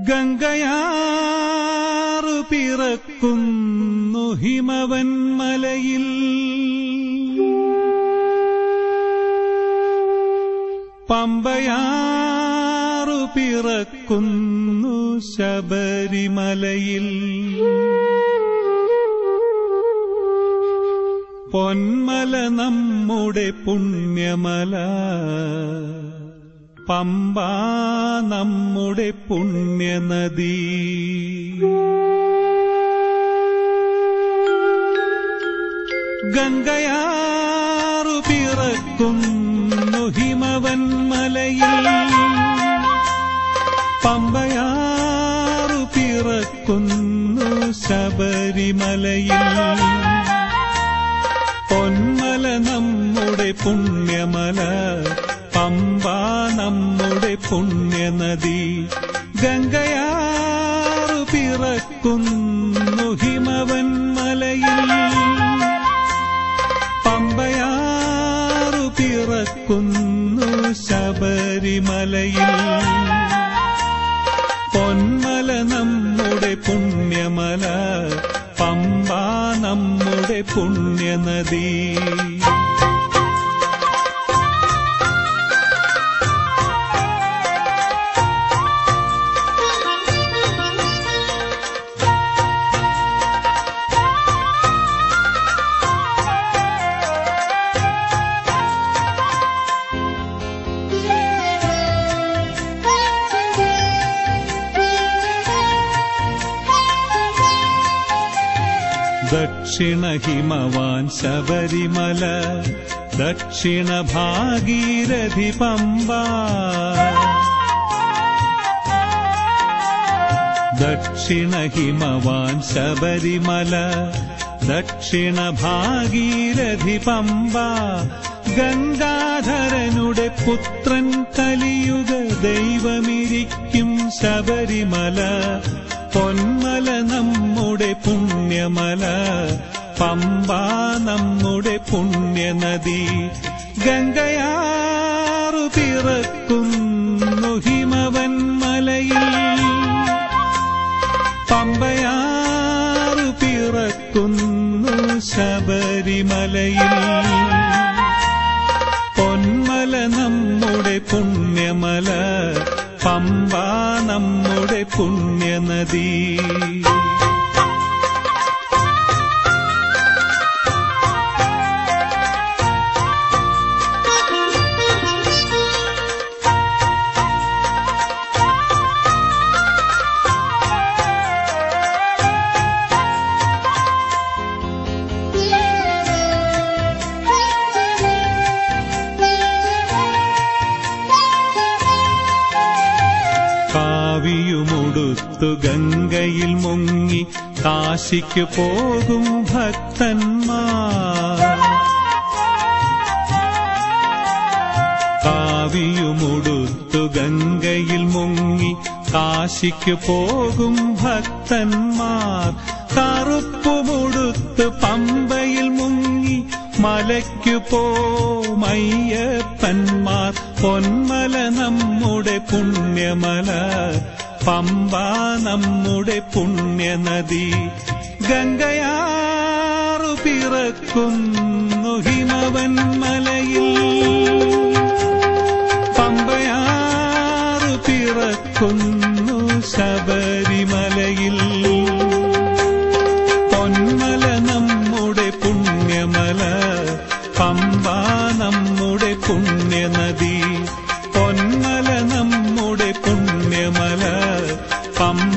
ഗംഗയാറു പിറക്കുന്നു ഹിമവൻ മലയിൽ പമ്പയാറു പിറക്കുന്നു ശബരിമലയിൽ പൊന്മല നമ്മുടെ പുണ്യമല പമ്പ നമ്മുടെ പുണ്യനദി ഗംഗയാറു പിറക്കുന്നു ഹിമവൻ മലയിൽ പമ്പയാറു പിറക്കുന്നു ശബരിമലയിൽ പൊന്മല നമ്മുടെ പുണ്യമല പമ്പ നമ്മുടെ പുണ്യനദി ഗംഗയാറു പിറക്കുന്നു ഹിമവൻ മലയിൽ പമ്പയാറു പിറക്കുന്നു ശബരിമലയിൽ പൊന്മല നമ്മുടെ പുണ്യമല പമ്പ നമ്മുടെ പുണ്യനദി ദക്ഷിണ ഹിമവാൻ ശബരിമല ദക്ഷിണ ഭാഗീരഥി പമ്പ ദക്ഷിണ ഹിമവാൻ ശബരിമല ദക്ഷിണ ഭാഗീരഥി പമ്പ ഗംഗാധരനുടെ പുത്രൻ കലിയുഗ ദൈവമിരിക്കും ശബരിമല പൊന്മല നമ്മുടെ പുണ്യമല പമ്പ നമ്മുടെ പുണ്യനദി ഗംഗയാറു പിറക്കുന്നു ഹിമവൻ മലയിൽ പമ്പയാറു പിറക്കുന്നു ശബരിമലയിൽ പൊന്മല നമ്മുടെ പുണ്യമല പമ്പ നമ്മുടെ പുണ്യനദി കാവിയുമുടുത്തു ഗംഗയിൽ മുങ്ങി കാശിക്ക് പോകും ഭക്തന്മാർ കാവിയുമുടുത്തു ഗംഗയിൽ മുങ്ങി കാശിക്ക് പോകും ഭക്തന്മാർ കറുപ്പുമുടുത്ത് പമ്പയിൽ മുങ്ങി മലയ്ക്കു പോമയ്യപ്പന്മാർ പൊന്മല നമ്മുടെ പുണ്യമല പമ്പ നമ്മുടെ പുണ്യനദി ഗംഗയാറു പിറക്കുന്നു ഹിമവൻ മലയിൽ പമ്പയാറു പിറക്കുന്നു ശബരിമലയിൽ പൊന്മല നമ്മുടെ പുണ്യമല പമ്പ നമ്മുടെ പുണ്യനദി പൊന്മല നമ്മുടെ പുണ്യമല പമ്പ